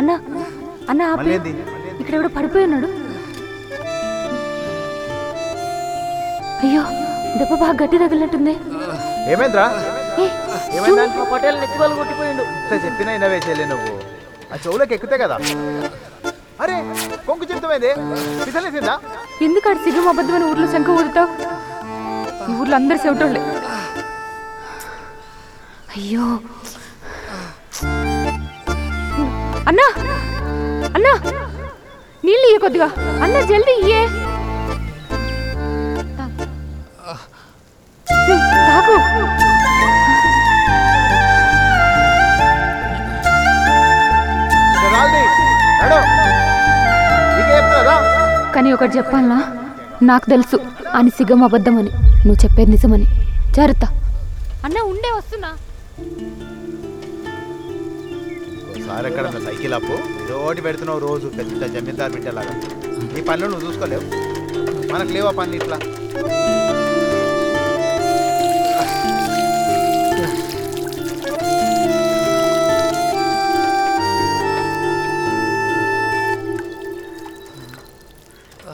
అన్నా అన్నా ఆపే మళ్ళీ ఏంది? ఇక్కడ ఎవడో పడిపోయి ఉన్నాడు అయ్యో దెబ్బ బాగా గట్టి తగిలినట్టుంది ఏమైందిరా ఏ, ఏమైందంటే మా పటేల్ నెత్తి వాళ్ళు కొట్టిపోయిండు ఇంత చెప్పినా ఇన్నవే చేయలే నువ్వు ఆ చెవులోకి ఎక్కితే కదా అరే కొంకు చెప్తామైంది పిసలేసిందా ఎందుకు ఆడు సిగ్గు అబద్ధమైన ఊర్లో శంఖ ఊదుతావు ఈ ఊర్లో అందరు చెవిటోళ్ళే అయ్యో అన్నా అన్నా నీళ్ళు ఇయ్య కొద్దిగా అన్నా జల్దీ ఇయ్యే తాగు రాల్ది నడు నీకే చెప్తున్నదా కానీ ఒకటి చెప్పాలనా నాకు తెలుసు అని సిగ్గం అబద్ధమని నువ్వు చెప్పేది నిజమని జాగ్రత్త అన్న ఉండే వస్తున్నా ఒకసారి ఎక్కడ ఉన్న సైకిల్ అప్పు రోడ్డు పెడుతున్నావు రోజు పెద్ద జమీందారు బిడ్డలాగా నీ పనులు నువ్వు చూసుకోలేవు మనకు లేవా పనులు ఇట్లా